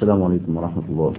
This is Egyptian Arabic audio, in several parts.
السلام عليكم ورحمة الله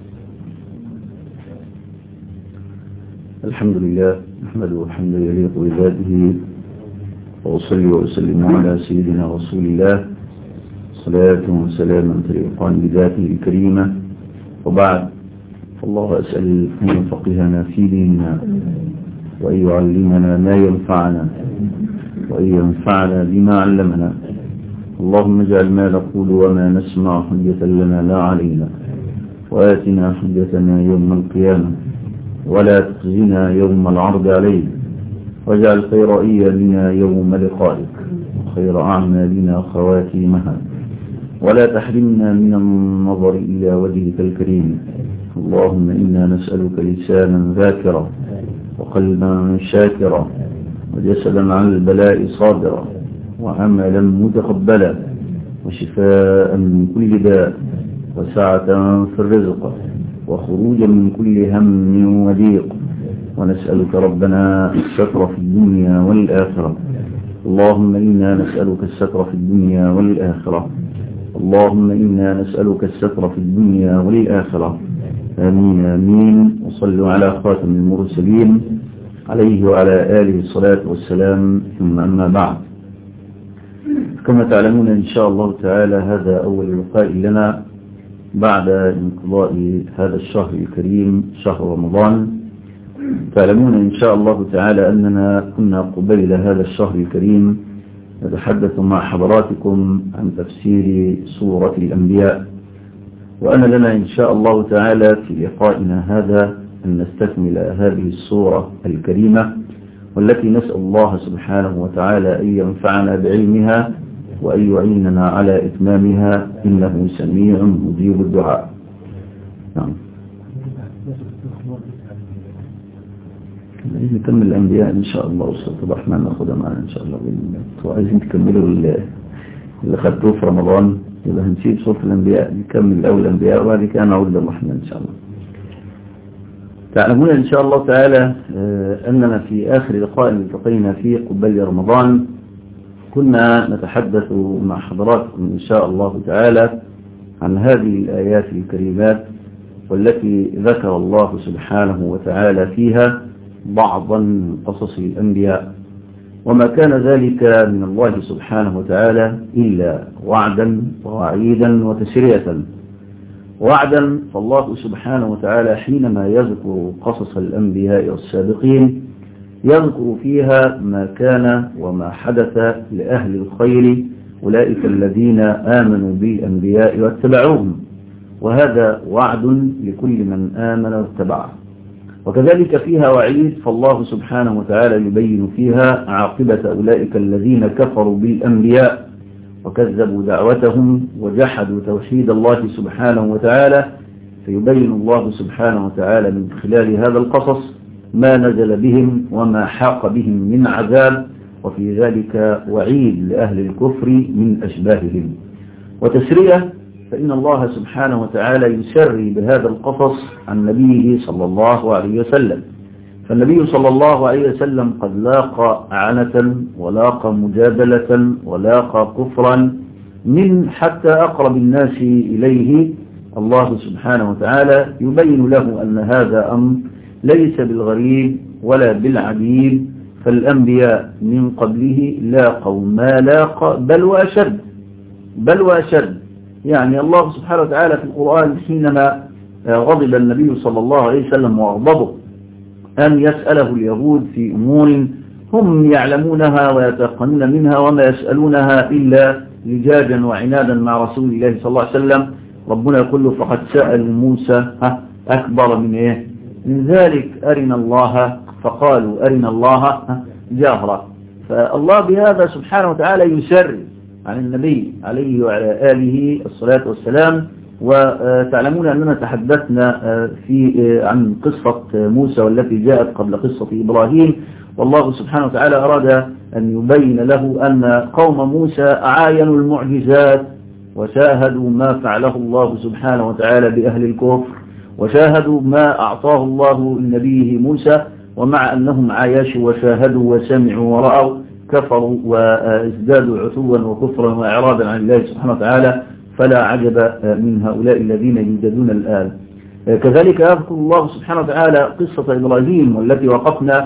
الحمد لله نحمده الحمد يليق بذاته وأصلي وأسلم على سيدنا رسول الله صلاة وسلاما تليقان بذاته الكريمة وبعد الله أسأل أن يفقهنا في ديننا وأن يعلمنا ما ينفعنا وأن ينفعنا بما علمنا اللهم اجعل ما نقول وما نسمع حجة لنا لا علينا وآتنا حجتنا يوم القيامة ولا تخزنا يوم العرض علينا واجعل خير أيامنا يوم لقائك وخير أعمالنا خواتيمها ولا تحرمنا من النظر إلى وجهك الكريم اللهم إنا نسألك لسانا ذاكرا وقلبا شاكرا وجسدا عن البلاء صابرا وعملا متقبلا وشفاء من كل داء وسعة في الرزق وخروجا من كل هم وضيق ونسألك ربنا الستر في الدنيا والآخرة اللهم إنا نسألك الستر في الدنيا والآخرة اللهم إنا نسألك الستر في الدنيا والآخرة آمين آمين وصلوا على خاتم المرسلين عليه وعلى آله الصلاة والسلام ثم أما بعد كما تعلمون إن شاء الله تعالى هذا أول لقاء لنا بعد انقضاء هذا الشهر الكريم شهر رمضان تعلمون إن شاء الله تعالى أننا كنا قبيل هذا الشهر الكريم نتحدث مع حضراتكم عن تفسير سورة الأنبياء وأنا لنا إن شاء الله تعالى في لقائنا هذا أن نستكمل هذه السورة الكريمة والتي نسأل الله سبحانه وتعالى أن ينفعنا بعلمها وأن يعيننا على إتمامها إنه سميع مجيب الدعاء نعم عايزين نكمل الأنبياء إن شاء الله أستاذ الرحمن ناخدها معنا إن شاء الله بإذن الله عايزين تكملوا اللي خدتوه في رمضان يبقى هنسيب سورة الأنبياء نكمل الأول الأنبياء وبعد كده نعود للرحمن إن شاء الله تعلمون إن شاء الله تعالى أننا في آخر لقاء التقينا فيه قبل رمضان كنا نتحدث مع حضراتكم إن شاء الله تعالى عن هذه الآيات الكريمات والتي ذكر الله سبحانه وتعالى فيها بعضا من قصص الأنبياء وما كان ذلك من الله سبحانه وتعالى إلا وعدا ووعيدا وتسرية وعدا فالله سبحانه وتعالى حينما يذكر قصص الأنبياء السابقين يذكر فيها ما كان وما حدث لأهل الخير أولئك الذين آمنوا بالأنبياء واتبعوهم وهذا وعد لكل من آمن واتبعه وكذلك فيها وعيد فالله سبحانه وتعالى يبين فيها عاقبة أولئك الذين كفروا بالأنبياء وكذبوا دعوتهم وجحدوا توحيد الله سبحانه وتعالى فيبين الله سبحانه وتعالى من خلال هذا القصص ما نزل بهم وما حاق بهم من عذاب وفي ذلك وعيد لأهل الكفر من أشباههم وتسرية فإن الله سبحانه وتعالى يسري بهذا القصص عن نبيه صلى الله عليه وسلم فالنبي صلى الله عليه وسلم قد لاقى عنة ولاقى مجادلة ولاقى كفرا من حتى أقرب الناس إليه الله سبحانه وتعالى يبين له أن هذا أمر ليس بالغريب ولا بالعجيب فالأنبياء من قبله لاقوا ما لاقى بل وأشد بل وأشد يعني الله سبحانه وتعالى في القرآن حينما غضب النبي صلى الله عليه وسلم وأغضبه أن يسأله اليهود في أمور هم يعلمونها ويتقنون منها وما يسألونها إلا لجاجا وعنادا مع رسول الله صلى الله عليه وسلم ربنا يقول له فقد سأل موسى أكبر من إيه من ذلك أرنا الله فقالوا أرنا الله جاهرا فالله بهذا سبحانه وتعالى يسر عن النبي عليه وعلى آله الصلاة والسلام وتعلمون أننا تحدثنا في عن قصة موسى والتي جاءت قبل قصة إبراهيم والله سبحانه وتعالى أراد أن يبين له أن قوم موسى عاينوا المعجزات وشاهدوا ما فعله الله سبحانه وتعالى بأهل الكفر وشاهدوا ما أعطاه الله لنبيه موسى ومع أنهم عايشوا وشاهدوا وسمعوا ورأوا كفروا وازدادوا عتوا وكفرا وإعراضا عن الله سبحانه وتعالى فلا عجب من هؤلاء الذين يوجدون الآن كذلك يذكر الله سبحانه وتعالى قصة إبراهيم والتي وقفنا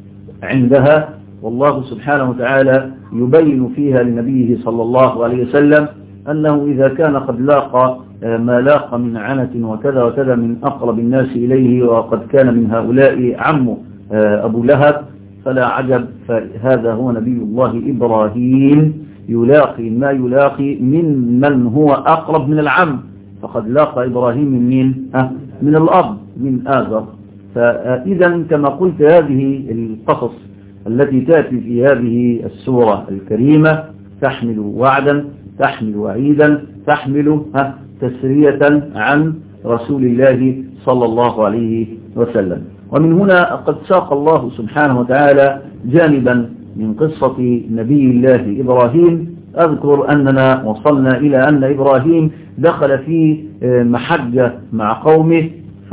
عندها والله سبحانه وتعالى يبين فيها لنبيه صلى الله عليه وسلم أنه إذا كان قد لاقى ما لاقى من عنة وكذا وكذا من أقرب الناس إليه وقد كان من هؤلاء عمه أبو لهب فلا عجب فهذا هو نبي الله إبراهيم يلاقي ما يلاقي من من هو أقرب من العم فقد لاقى إبراهيم من مين؟ من الأب من آذر فإذا كما قلت هذه القصص التي تأتي في هذه السورة الكريمة تحمل وعدا تحمل وعيدا تحمل تسرية عن رسول الله صلى الله عليه وسلم ومن هنا قد ساق الله سبحانه وتعالى جانبا من قصة نبي الله إبراهيم أذكر أننا وصلنا إلى أن إبراهيم دخل في محجة مع قومه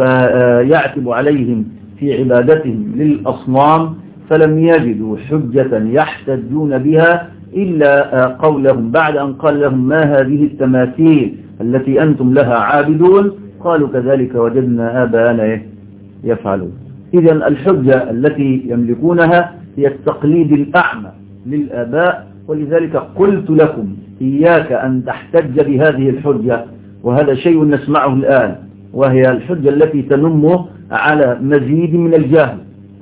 فيعتب عليهم في عبادتهم للأصنام فلم يجدوا حجة يحتجون بها إلا قولهم بعد أن قال لهم ما هذه التماثيل التي أنتم لها عابدون قالوا كذلك وجدنا آباءنا يفعلون إذا الحجة التي يملكونها هي التقليد الأعمى للآباء ولذلك قلت لكم إياك أن تحتج بهذه الحجة وهذا شيء نسمعه الآن وهي الحجة التي تنم على مزيد من الجهل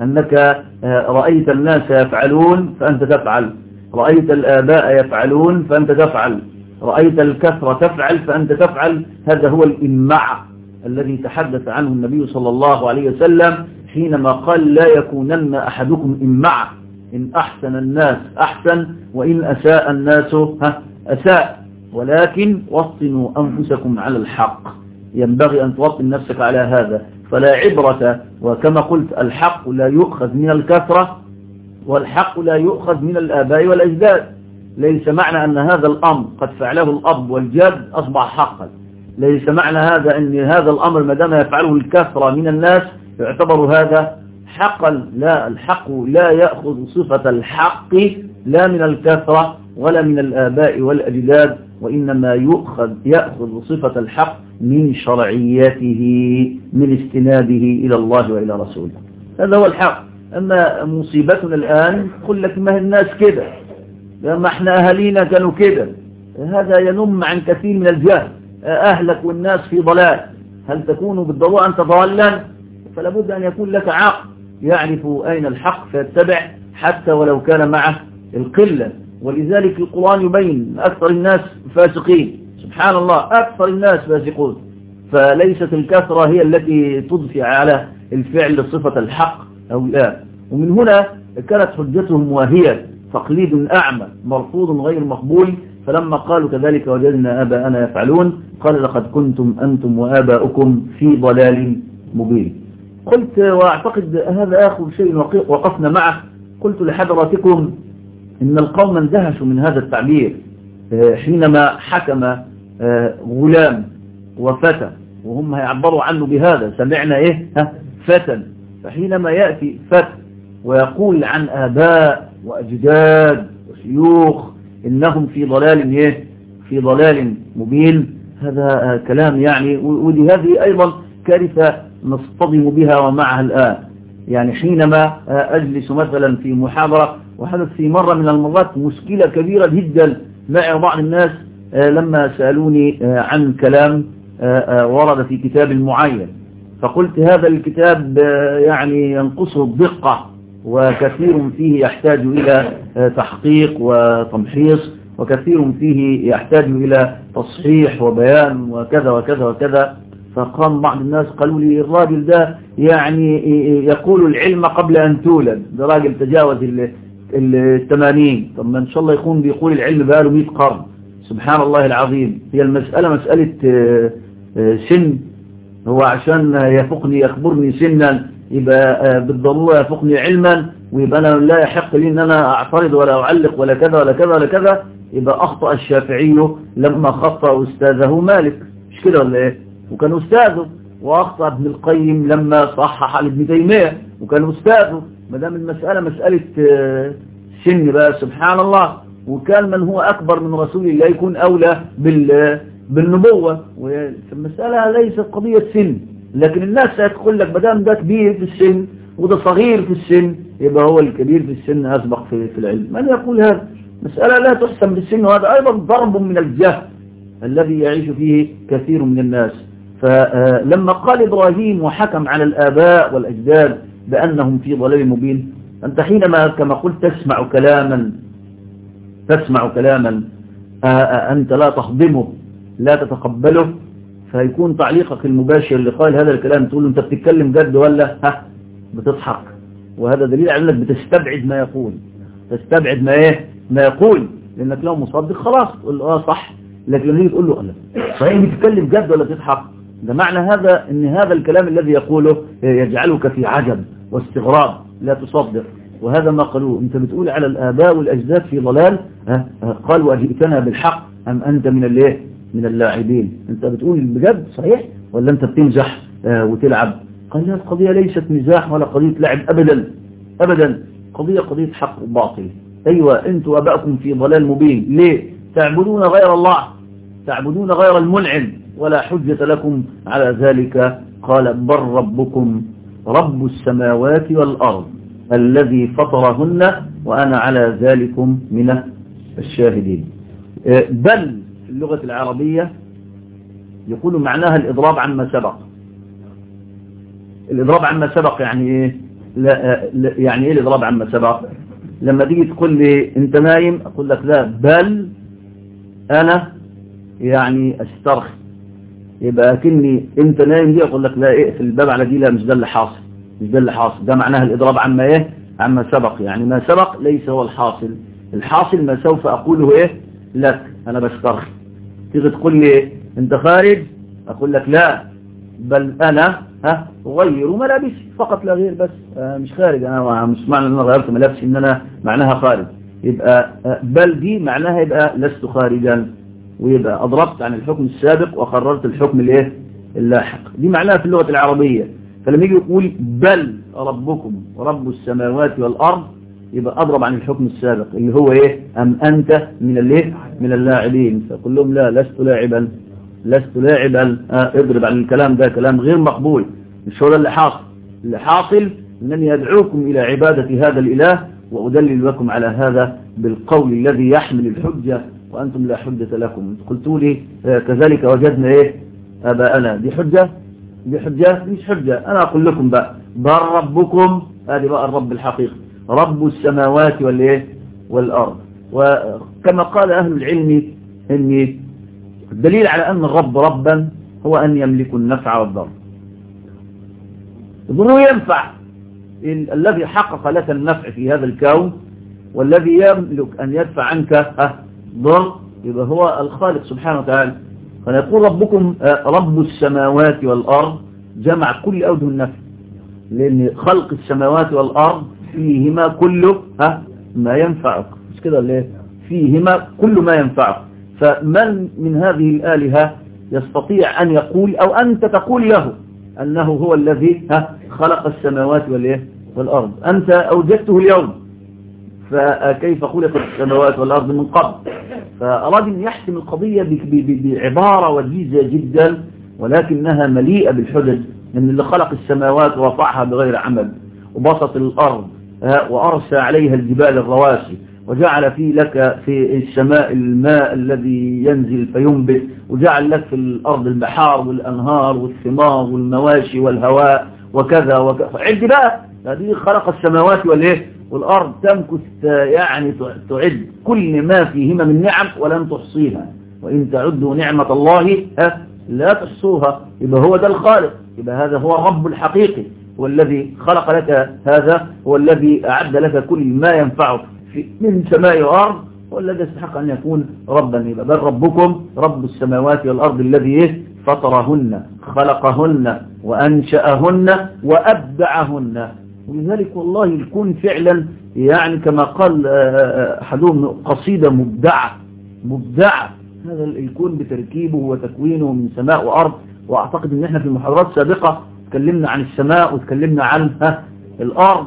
أنك رأيت الناس يفعلون فأنت تفعل رأيت الآباء يفعلون فأنت تفعل رأيت الكثرة تفعل فأنت تفعل هذا هو الإمع الذي تحدث عنه النبي صلى الله عليه وسلم حينما قال لا يكونن أحدكم إمع إن أحسن الناس أحسن وإن أساء الناس أساء ولكن وطنوا أنفسكم على الحق ينبغي أن توطن نفسك على هذا فلا عبرة وكما قلت الحق لا يؤخذ من الكثرة والحق لا يؤخذ من الآباء والأجداد ليس معنى أن هذا الأمر قد فعله الأب والجد أصبح حقا ليس معنى هذا أن هذا الأمر ما دام يفعله الكثرة من الناس يعتبر هذا حقا لا الحق لا يأخذ صفة الحق لا من الكثرة ولا من الآباء والأجداد وإنما يؤخذ يأخذ صفة الحق من شرعيته من استناده إلى الله وإلى رسوله هذا هو الحق أما مصيبتنا الآن قل لك ما الناس كده ما احنا أهالينا كانوا كده هذا ينم عن كثير من الجهل أهلك والناس في ضلال هل تكون بالضروره أنت ضالا فلا بد أن يكون لك عقل يعرف أين الحق فيتبع حتى ولو كان معه القلة ولذلك القرآن يبين أكثر الناس فاسقين سبحان الله أكثر الناس فاسقون فليست الكثرة هي التي تضفي على الفعل صفة الحق أو لا ومن هنا كانت حجتهم واهية تقليد أعمى مرفوض غير مقبول فلما قالوا كذلك وجدنا آباءنا يفعلون قال لقد كنتم أنتم وآباؤكم في ضلال مبين قلت وأعتقد هذا آخر شيء وقفنا معه قلت لحضراتكم إن القوم اندهشوا من هذا التعبير حينما حكم غلام وفتى وهم هيعبروا عنه بهذا سمعنا إيه فتى فحينما يأتي فتى ويقول عن آباء وأجداد وشيوخ إنهم في ضلال إيه في ضلال مبين هذا كلام يعني ودي هذه أيضا كارثة نصطدم بها ومعها الآن يعني حينما أجلس مثلا في محاضرة وحدث في مرة من المرات مشكلة كبيرة جدا مع بعض الناس لما سألوني عن كلام ورد في كتاب معين فقلت هذا الكتاب يعني ينقصه الدقة وكثير فيه يحتاج إلى تحقيق وتمحيص وكثير فيه يحتاج إلى تصحيح وبيان وكذا وكذا وكذا فقام بعض الناس قالوا لي الراجل ده يعني يقول العلم قبل أن تولد ده راجل تجاوز الثمانين طب ما إن شاء الله يكون بيقول العلم بقاله 100 قرن سبحان الله العظيم هي المسألة مسألة سن هو عشان يفقني يخبرني سنا يبقى بالضرورة يفقني علما ويبقى أنا لا يحق لي أن أنا أعترض ولا أعلق ولا كذا ولا كذا ولا كذا يبقى أخطأ الشافعي لما خطأ أستاذه مالك مش كده ولا إيه وكان أستاذه وأخطأ ابن القيم لما صحح على ابن تيمية وكان أستاذه ما دام المسألة مسألة سن بقى سبحان الله وكان من هو أكبر من رسول الله يكون أولى بالنبوة والمسألة ليست قضية سن لكن الناس هتقول لك بدام ده كبير في السن وده صغير في السن يبقى هو الكبير في السن أسبق في, في العلم من يقول هذا مسألة لا تحسم بالسن وهذا أيضا ضرب من الجهل الذي يعيش فيه كثير من الناس فلما قال إبراهيم وحكم على الآباء والأجداد بأنهم في ضلال مبين أنت حينما كما قلت تسمع كلاما تسمع كلاما أنت لا تخضمه لا تتقبله فيكون تعليقك المباشر اللي قال هذا الكلام تقول له أنت بتتكلم جد ولا ها بتضحك وهذا دليل على أنك بتستبعد ما يقول تستبعد ما إيه ما يقول لأنك لو مصدق خلاص تقول اه صح لكن لما تيجي تقول له لا صحيح بتتكلم جد ولا تضحك ده معنى هذا ان هذا الكلام الذي يقوله يجعلك في عجب واستغراب لا تصدق وهذا ما قالوه انت بتقول على الآباء والأجداد في ضلال قال وأجئتنا بالحق أم أنت من الايه من اللاعبين انت بتقول بجد صحيح ولا انت بتمزح وتلعب قال لا القضية ليست مزاح ولا قضية لعب أبدا أبدا قضية قضية حق وباطل أيوة أنتوا أباءكم في ضلال مبين ليه تعبدون غير الله تعبدون غير المنعم ولا حجة لكم على ذلك قال بل ربكم رب السماوات والأرض الذي فطرهن وأنا على ذلكم من الشاهدين بل في اللغة العربية يقول معناها الإضراب عما سبق الإضراب عما سبق يعني إيه لا يعني إيه الإضراب عما سبق لما تيجي تقول لي أنت نايم أقول لك لا بل أنا يعني استرخي يبقى كني انت نايم دي اقول لك لا اقفل الباب على دي لا مش ده اللي حاصل مش ده اللي حاصل ده معناها الاضراب عما ايه عما سبق يعني ما سبق ليس هو الحاصل الحاصل ما سوف اقوله ايه لك انا بسترخي تيجي تقول لي انت خارج اقول لك لا بل انا ها اغير ملابسي فقط لا غير بس آه مش خارج انا مش معنى ان انا غيرت ملابسي ان انا معناها خارج يبقى بل دي معناها يبقى لست خارجا ويبقى أضربت عن الحكم السابق وقررت الحكم الايه اللاحق دي معناها في اللغة العربية فلما يجي يقول بل ربكم رب السماوات والأرض يبقى أضرب عن الحكم السابق اللي هو إيه أم أنت من الايه من اللاعبين فقل لهم لا لست لاعبا لست لاعبا آه اضرب عن الكلام ده كلام غير مقبول مش هو ده اللي حاصل اللي حاصل أنني أدعوكم إلى عبادة هذا الإله وأدلل لكم على هذا بالقول الذي يحمل الحجة وأنتم لا حجة لكم قلتوا لي آه كذلك وجدنا إيه أباءنا دي حجة دي حجة مش حجة أنا أقول لكم بقى بل ربكم هذه بقى الرب الحقيقي رب السماوات والإيه والأرض وكما قال أهل العلم أن الدليل على أن الرب ربا هو أن يملك النفع والضر الضر ينفع الذي حقق لك النفع في هذا الكون والذي يملك أن يدفع عنك ضر يبقى هو الخالق سبحانه وتعالى فنقول ربكم رب السماوات والأرض جمع كل أوجه النفع لأن خلق السماوات والأرض فيهما كله ها ما ينفعك مش كده ليه فيهما كل ما ينفعك فمن من هذه الآلهة يستطيع أن يقول أو أنت تقول له أنه هو الذي ها خلق السماوات والإيه والأرض أنت أوجدته اليوم فكيف خلقت السماوات والأرض من قبل فأراد أن يحسم القضية بعبارة وجيزة جدا ولكنها مليئة بالحجج أن اللي خلق السماوات ورفعها بغير عمل وبسط الأرض وأرسى عليها الجبال الرواسي وجعل في لك في السماء الماء الذي ينزل فينبت وجعل لك في الأرض البحار والأنهار والثمار والمواشي والهواء وكذا وكذا عد بقى هذه خلق السماوات والإيه والأرض تمكث يعني تعد كل ما فيهما من نعم ولن تحصيها وإن تعدوا نعمة الله لا تحصوها يبقى هو ده الخالق يبقى هذا هو الرب الحقيقي هو الذي خلق لك هذا هو الذي أعد لك كل ما ينفعك من سماء وأرض هو الذي يستحق أن يكون ربا يبقى بل ربكم رب السماوات والأرض الذي فطرهن خلقهن وأنشأهن وأبدعهن ولذلك والله الكون فعلا يعني كما قال أحدهم قصيدة مبدعة مبدعة هذا الكون بتركيبه وتكوينه من سماء وأرض وأعتقد أن احنا في المحاضرات السابقة تكلمنا عن السماء وتكلمنا عن الأرض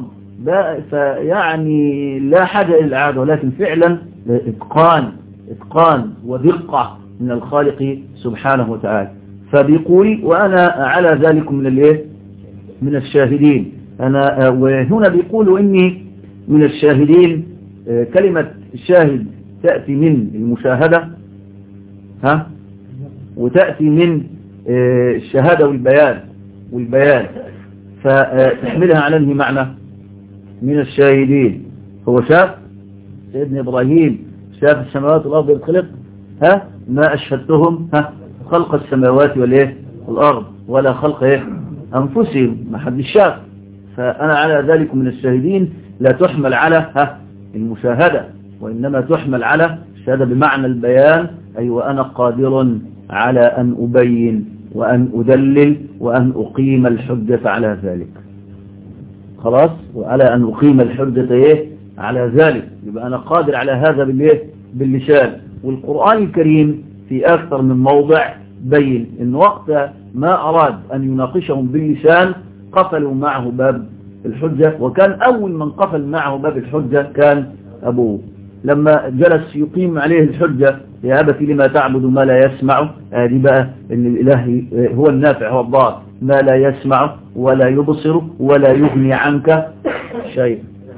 فيعني لا حاجة إلى الإعادة ولكن فعلا إتقان إتقان ودقة من الخالق سبحانه وتعالى فبيقول وأنا على ذلك من الايه من الشاهدين أنا وهنا بيقولوا إني من الشاهدين كلمة الشاهد تأتي من المشاهدة ها وتأتي من الشهادة والبيان والبيان فتحملها على انهي معنى من الشاهدين هو شاف سيدنا إبراهيم شاف السماوات والأرض الخلق ها ما أشهدتهم ها خلق السماوات والإيه والأرض ولا خلق إيه أنفسهم ما حد شاف فأنا على ذلك من الشاهدين لا تحمل على ها المشاهدة وإنما تحمل على الشهادة بمعنى البيان أي وأنا قادر على أن أبين وأن أدلل وأن أقيم الحجة على ذلك خلاص وعلى أن أقيم الحجة إيه على ذلك يبقى أنا قادر على هذا بالإيه باللسان والقرآن الكريم في أكثر من موضع بين إن وقت ما أراد أن يناقشهم باللسان قفلوا معه باب الحجة وكان أول من قفل معه باب الحجة كان أبوه لما جلس يقيم عليه الحجة يا أبتي لما تعبد ما لا يسمع هذه بقى أن الإله هو النافع هو الضار ما لا يسمع ولا يبصر ولا يغني عنك شيء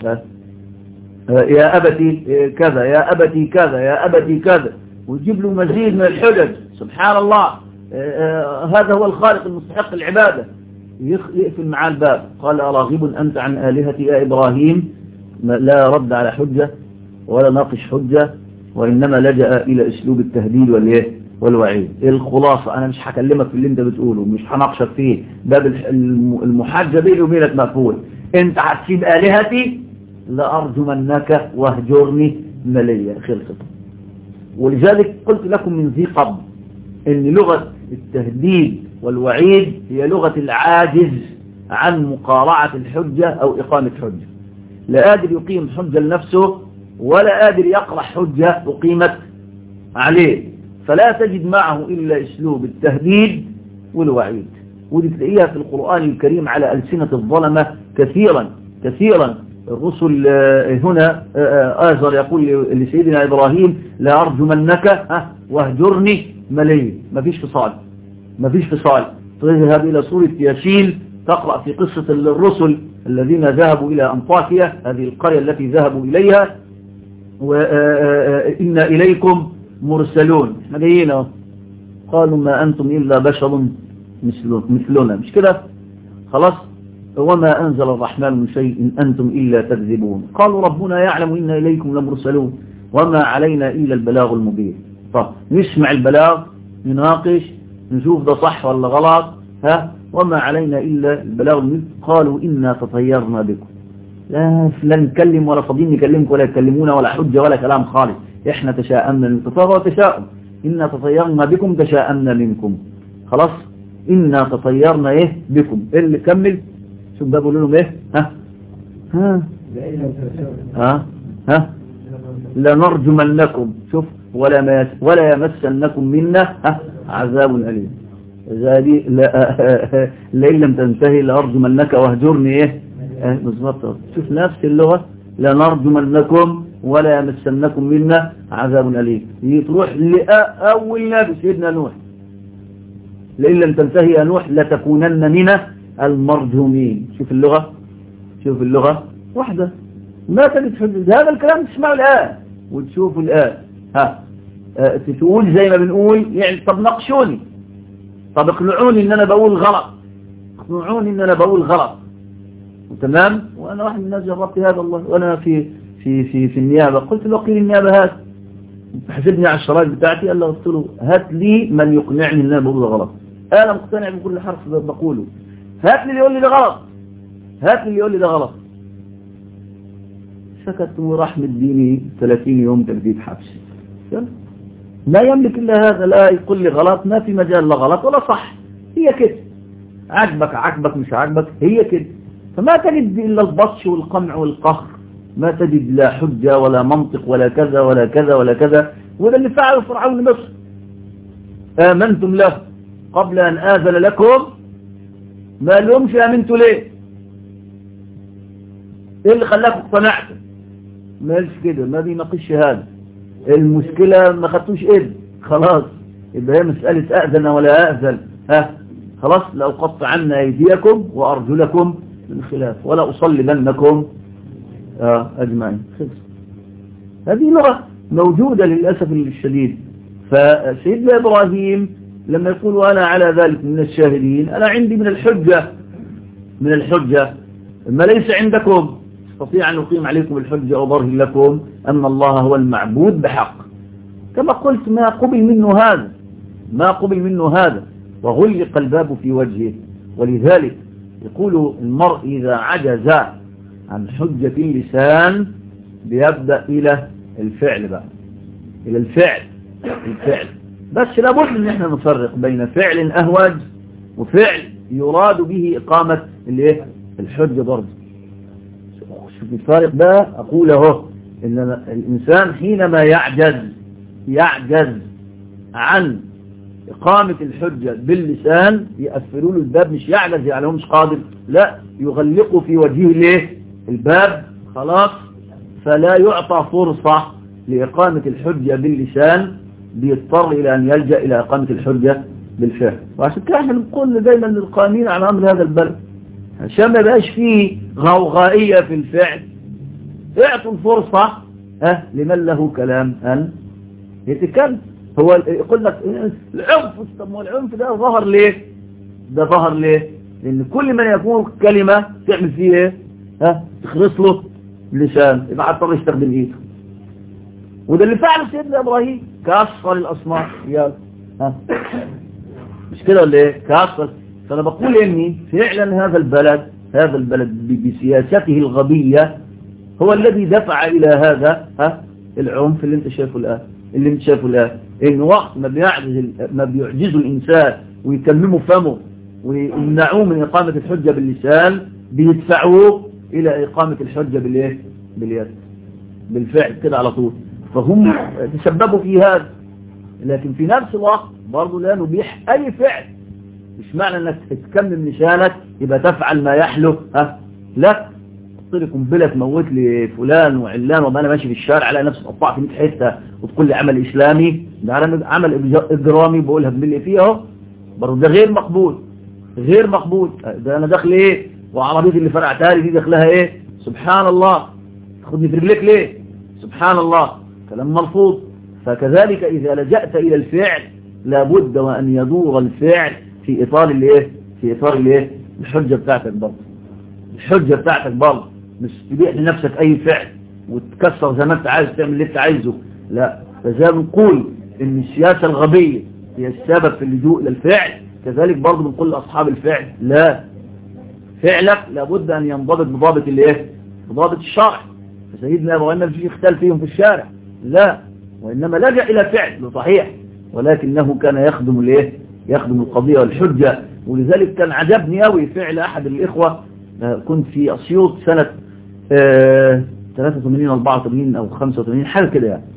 يا أبتي كذا يا أبتي كذا يا أبتي كذا ويجيب له مزيد من الحجج سبحان الله هذا هو الخالق المستحق العبادة يقفل معاه الباب قال أراغب أنت عن آلهتي يا إبراهيم لا رد على حجة ولا ناقش حجة وإنما لجأ إلى أسلوب التهديد والإيه والوعيد الخلاصة أنا مش هكلمك في اللي أنت بتقوله مش هناقشك فيه باب المحاجة بيني وبينك مقفول أنت هتسيب آلهتي لأرجمنك واهجرني مليا خلصت ولذلك قلت لكم من ذي قبل أن لغة التهديد والوعيد هي لغة العاجز عن مقارعة الحجة أو إقامة حجة لا قادر يقيم حجة لنفسه ولا قادر يقرأ حجة أقيمت عليه فلا تجد معه إلا أسلوب التهديد والوعيد ودي تلاقيها في القرآن الكريم على ألسنة الظلمة كثيرا كثيرا الرسل هنا آزر يقول لسيدنا إبراهيم لا أرجمنك واهجرني مليا ما فيش فصال ما فيش فصال تذهب إلى سورة ياسين تقرأ في قصة الرسل الذين ذهبوا إلى أنطاكيا هذه القرية التي ذهبوا إليها وإن إليكم مرسلون احنا جايين قالوا ما أنتم إلا بشر مثلنا مش كده خلاص وما أنزل الرحمن من شيء إن أنتم إلا تكذبون قالوا ربنا يعلم إن إليكم لمرسلون وما علينا إلا البلاغ المبين طب نسمع البلاغ نناقش نشوف ده صح ولا غلط ها وما علينا إلا البلاغ المبين قالوا إنا تطيرنا بكم لا لا نتكلم ولا فاضيين نكلمك ولا يكلمونا ولا حجة ولا كلام خالص احنا تشاءمنا من تطاغى وتشاؤم إنا تطيرنا بكم تشاءمنا منكم خلاص إنا تطيرنا ايه بكم إيه اللي كمل شوف ده بيقولوا لهم ايه ها ها ها ها لنرجمنكم شوف ولا ما ولا يمسنكم منا ها عذاب أليم ذلك لا لئن لم تنتهي لأرجمنك واهجرني ايه اه بالظبط شوف نفس اللغة لنرجمنكم ولا يمسنكم منا عذاب أليم تروح لأول نبي سيدنا نوح لئن لم تنتهي يا نوح لتكونن من المرجومين شوف اللغة شوف اللغة واحدة ما تجد حدود هذا الكلام تسمعه الآن وتشوفه الآن ها اه تقول زي ما بنقول يعني طب ناقشوني طب اقنعوني ان انا بقول غلط اقنعوني ان انا بقول غلط تمام وانا واحد من الناس جربت هذا الله وانا في في في في النيابة قلت له قيل النيابة هات حسبني على الشرايط بتاعتي قال له قلت له هات لي من يقنعني ان انا بقول غلط انا مقتنع بكل حرف بقوله هات لي اللي يقول لي ده غلط هات لي اللي يقول لي ده غلط سكت وراح مديني 30 يوم تجديد حبس لا يملك الا هذا لا يقول لي غلط ما في مجال لا غلط ولا صح هي كده عجبك عجبك مش عجبك هي كده فما تجد الا البطش والقمع والقهر ما تجد لا حجة ولا منطق ولا كذا ولا كذا ولا كذا وده اللي فعله فرعون مصر آمنتم له قبل أن آذن لكم ما لهمش آمنتوا ليه ايه اللي خلاكم اقتنعتوا ما قالش كده ما بيناقش هذا المشكلة ما خدتوش ايد خلاص يبقى هي مسألة أأذن ولا أأذن ها خلاص لأقطعن أيديكم وأرجلكم من خلاف ولا أصلبنكم آه أجمعين خلص هذه لغة موجودة للأسف الشديد فسيدنا إبراهيم لما يقول وأنا على ذلك من الشاهدين أنا عندي من الحجة من الحجة ما ليس عندكم استطيع أن أقيم عليكم الحجة وأظهر لكم أن الله هو المعبود بحق كما قلت ما قبل منه هذا ما قبل منه هذا وغلق الباب في وجهه ولذلك يقول المرء إذا عجز عن حجة اللسان بيبدأ إلى الفعل بقى إلى الفعل الفعل بس لابد ان احنا نفرق بين فعل أهوج وفعل يراد به إقامة الايه الحجة برضه شوف الفارق ده أقول اهو إن الإنسان حينما يعجز يعجز عن إقامة الحجة باللسان يقفلوا له الباب مش يعجز يعني هو مش قادر لا يغلقوا في وجهه ليه الباب خلاص فلا يعطى فرصة لإقامة الحجة باللسان بيضطر إلى أن يلجأ إلى إقامة الحجة بالفعل وعشان كده احنا بنقول دايما للقائمين على أمر هذا البلد عشان ما يبقاش فيه غوغائية في الفعل اعطوا الفرصة اه لمن له كلام أن يتكلم هو يقول لك العنف طب ما العنف ده ظهر ليه ده ظهر ليه لأن كل من يكون كلمة تعمل فيه ايه ها تخلص له لسان يبقى اضطر يستخدم ايده وده اللي فعله سيدنا ابراهيم كسر الاصنام يلا ها مش كده ولا ايه كسر فانا بقول اني فعلا هذا البلد هذا البلد بسياسته الغبية هو الذي دفع الى هذا ها العنف اللي انت شايفه الان اللي انت شايفه الان ان وقت ما بيعجز ما بيعجزه الانسان ويكمموا فمه ويمنعوه من اقامة الحجة باللسان بيدفعوه الى اقامة الحجة بالايه باليد بالفعل كده على طول فهم تسببوا في هذا لكن في نفس الوقت برضه لا نبيح اي فعل مش معنى انك تكمم لسانك يبقى تفعل ما يحلو ها لا تحط لي قنبله تموت لي فلان وعلان وما انا ماشي في الشارع الاقي نفسي اتقطع في 100 حته وتقول لي عمل اسلامي ده عمل اجرامي بقولها باللي فيه اهو برضه ده غير مقبول غير مقبول ده انا داخل ايه وعربيتي اللي فرقعتها لي دي داخلها ايه سبحان الله تاخدني في رجليك ليه سبحان الله كلام مرفوض فكذلك إذا لجأت إلى الفعل لابد وأن يدور الفعل في إطار الايه في إطار الايه الحجة بتاعتك برضه الحجة بتاعتك برضه مش تبيع لنفسك أي فعل وتكسر زي ما أنت عايز تعمل اللي أنت عايزه لا فزي ما بنقول إن السياسة الغبية هي السبب في اللجوء إلى الفعل كذلك برضه بنقول لأصحاب الفعل لا فعلك لابد أن ينضبط بضابط الايه بضابط الشرع فسيدنا أبو أن في اختلاف فيهم في الشارع لا وإنما لجأ إلى فعل صحيح ولكنه كان يخدم الايه يخدم القضية والحجة ولذلك كان عجبني قوي فعل أحد الإخوة كنت في أسيوط سنة 83 84 أو 85 حاجة كده يعني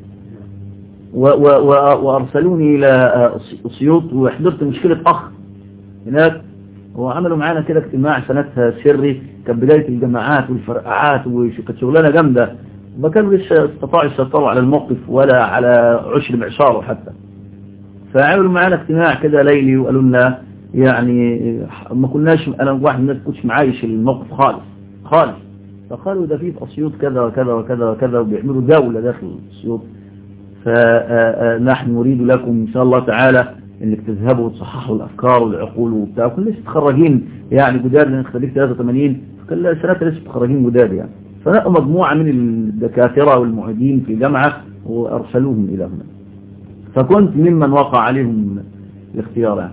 وأرسلوني إلى أسيوط وحضرت مشكلة أخ هناك وعملوا معانا كده اجتماع سنتها سري كان بداية الجماعات والفرقعات وكانت شغلانة جامدة ما كانوا لسه استطاعوا يسيطروا على الموقف ولا على عشر معشاره حتى فعملوا معانا اجتماع كده ليلي وقالوا لنا يعني ما كناش انا واحد من الناس كنتش معايش الموقف خالص خالص فقالوا ده في اسيوط كذا وكذا وكذا وكذا وبيعملوا دولة داخل اسيوط فنحن نريد لكم ان شاء الله تعالى انك تذهبوا وتصححوا الافكار والعقول وبتاع كنا لسه متخرجين يعني جداد لان خريج 83 كان سنتها لسه متخرجين جداد يعني فنقوا مجموعة من الدكاترة والمعيدين في جامعة وارسلوهم الى هنا فكنت ممن وقع عليهم الاختيار يعني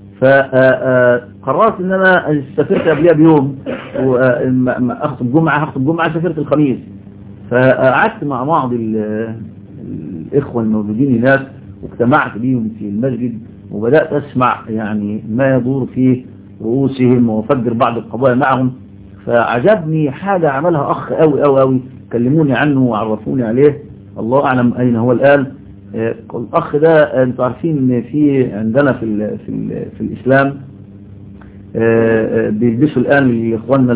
فقررت ان انا سافرت قبلها بيوم واخطب جمعة هخطب جمعة سافرت الخميس فقعدت مع بعض الاخوة الموجودين هناك واجتمعت بيهم في المسجد وبدأت اسمع يعني ما يدور في رؤوسهم وافجر بعض القضايا معهم فعجبني حاجة عملها اخ قوي قوي قوي كلموني عنه وعرفوني عليه الله اعلم اين هو الان الاخ ده انتوا عارفين ان في عندنا في ال في ال في الاسلام بيلبسوا الان لاخواننا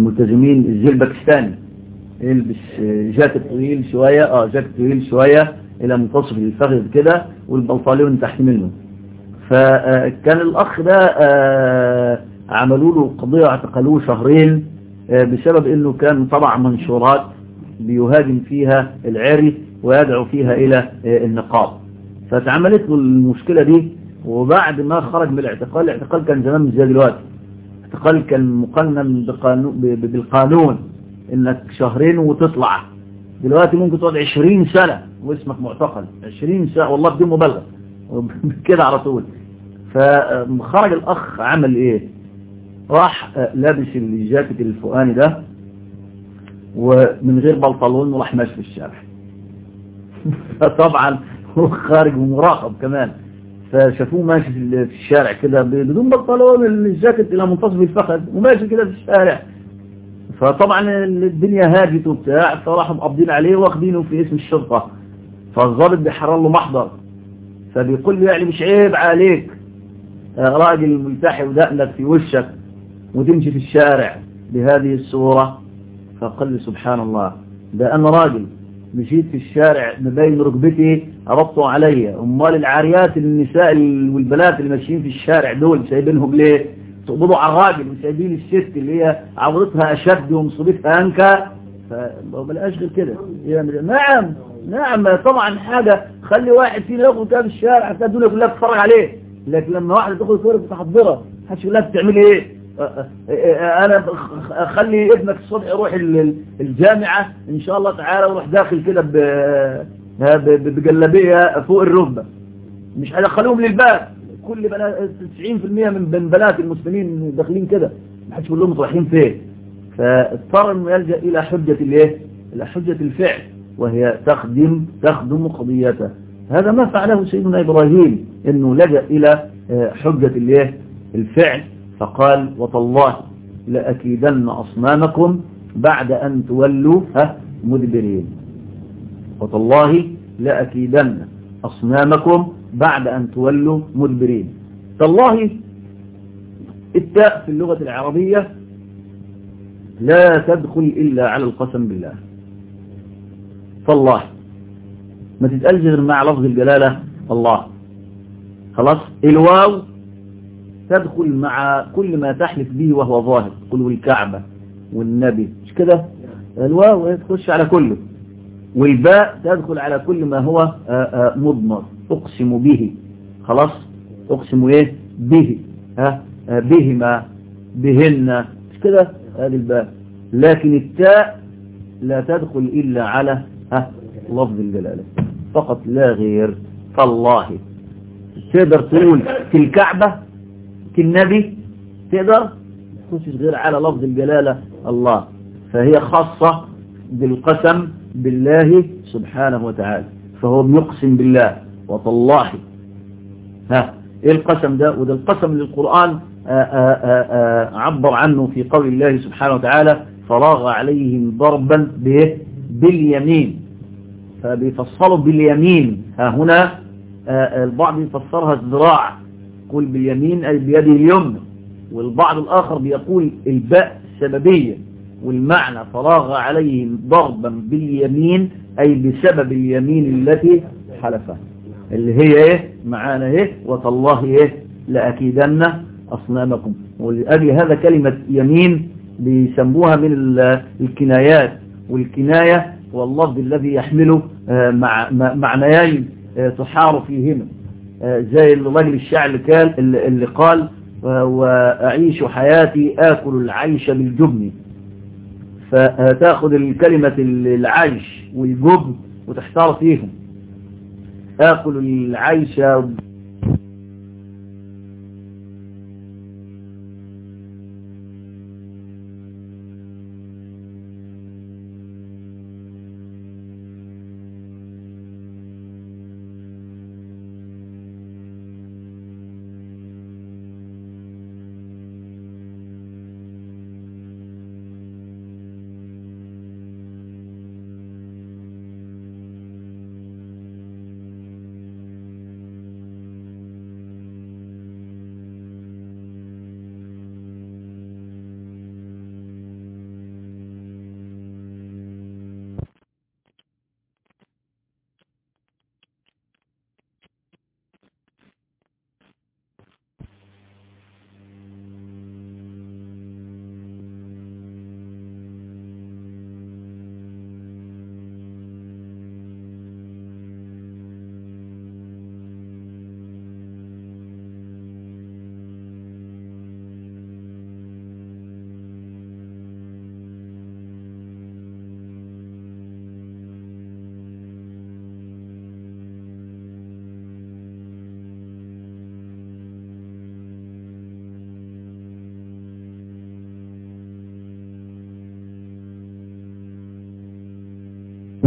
الملتزمين الزي الباكستاني يلبس جاكيت طويل شوية اه جاكيت طويل شوية إلى منتصف الفخذ كده والبنطلون تحت منه فكان الأخ ده عملوا له قضية اعتقلوه شهرين بسبب أنه كان طبع منشورات بيهاجم فيها العري ويدعو فيها إلى النقاب فتعملت له المشكلة دي وبعد ما خرج من الاعتقال الاعتقال كان زمان مش زي دلوقتي الاعتقال كان مقنن بالقانون انك شهرين وتطلع دلوقتي ممكن تقعد 20 سنة واسمك معتقل 20 سنة والله بدون مبالغه كده على طول فخرج الاخ عمل ايه راح لابس الجاكيت الفوقاني ده ومن غير بنطلون وراح ماشي في الشارع فطبعا هو خارج ومراقب كمان فشافوه ماشي في الشارع كده بدون بنطلون الجاكيت الى منتصف الفخذ وماشي كده في الشارع فطبعا الدنيا هاجت وبتاع فراحوا مقبضين عليه واخدينه في اسم الشرطة فالضابط بيحرر له محضر فبيقول له يعني مش عيب عليك راجل ملتحي ودقنك في وشك وتمشي في الشارع بهذه الصورة فقال لي سبحان الله ده أنا راجل مشيت في الشارع مبين ركبتي ربطوا علي امال العاريات النساء والبنات اللي ماشيين في الشارع دول سايبينهم ليه تقبضوا على الراجل وسايبين الست اللي هي عورتها اشد ومصيبتها انكى فبلاش غير كده نعم نعم طبعا حاجة خلي واحد فينا ياخد كده في الشارع حتى الدنيا كلها تتفرج عليه لكن لما واحدة تاخد صورة متحضرة محدش يقول لها بتعملي ايه انا اخلي ابنك الصبح يروح الجامعة ان شاء الله تعالى ويروح داخل كده بجلابية فوق الركبة مش هدخلوهم للباب كل بنات 90% من بنات المسلمين داخلين كده ما حدش يقول لهم رايحين فين فاضطر انه يلجا الى حجه الايه الى حجه الفعل وهي تخدم تخدم قضيته هذا ما فعله سيدنا ابراهيم انه لجا الى حجه الايه الفعل فقال وتالله لاكيدن اصنامكم بعد ان تولوا ها مدبرين وتالله لاكيدن اصنامكم بعد أن تولوا مدبرين تالله التاء في اللغة العربية لا تدخل إلا على القسم بالله فالله ما تتقالش غير مع لفظ الجلالة الله خلاص الواو تدخل مع كل ما تحلف به وهو ظاهر قل والكعبة والنبي مش كده الواو تخش على كله والباء تدخل على كل ما هو مضمر أقسم به خلاص أقسم إيه به ها بهما بهن مش كده هذه الباء لكن التاء لا تدخل إلا على ها لفظ الجلالة فقط لا غير فالله تقدر تقول في الكعبة في النبي تقدر تخش غير على لفظ الجلالة الله فهي خاصة بالقسم بالله سبحانه وتعالى فهو بيقسم بالله وتالله ها ايه القسم ده وده القسم للقرآن آآ آآ عبر عنه في قول الله سبحانه وتعالى فراغ عليهم ضربا باليمين فبيفصلوا باليمين ها هنا البعض يفسرها الذراع قل باليمين أي بيده اليمنى والبعض الآخر بيقول الباء السببية والمعنى فراغ عليهم ضربا باليمين أي بسبب اليمين التي حلفها اللي هي ايه معانا ايه وتالله ايه لأكيدن أصنامكم ولأجل هذا كلمة يمين بيسموها من الكنايات والكناية واللفظ الذي يحمله مع معنيين تحار فيهما زي الرجل الشاعر اللي قال اللي قال وأعيش حياتي آكل العيش بالجبن فتاخذ الكلمة العيش والجبن وتحتار فيهم آكل العيش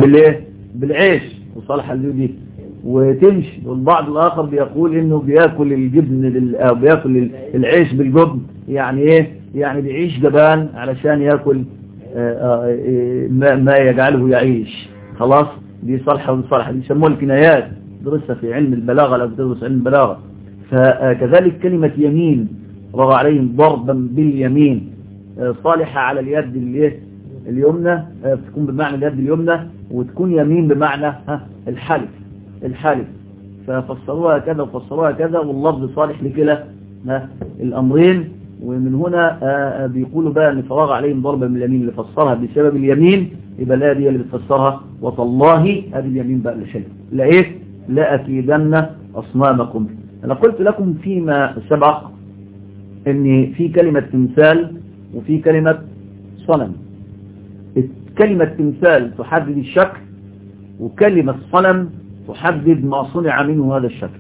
بالايه بالعيش وصالحة دي وتمشي والبعض الآخر بيقول إنه بياكل الجبن لل... أو بياكل العيش بالجبن يعني إيه يعني بيعيش جبان علشان ياكل ما, ما يجعله يعيش خلاص دي صالحة ودي صالحة دي يسموها الكنايات درسها في علم البلاغة لو بتدرس علم البلاغة فكذلك كلمة يمين رغى عليهم ضربا باليمين صالحة على اليد الايه اليمنى تكون بمعنى اليد اليمنى وتكون يمين بمعنى ها الحلف الحلف ففسروها كذا وفسروها كذا واللفظ صالح لكلا الأمرين ومن هنا بيقولوا بقى ان فراغ عليهم ضربة من اليمين اللي فسرها بسبب اليمين يبقى لا دي اللي بتفسرها وتالله هذه اليمين بقى لشيء لا ايه لا أكيدن أصنامكم أنا قلت لكم فيما سبق ان في كلمة تمثال وفي كلمة صنم كلمة تمثال تحدد الشكل وكلمة صنم تحدد ما صنع منه هذا الشكل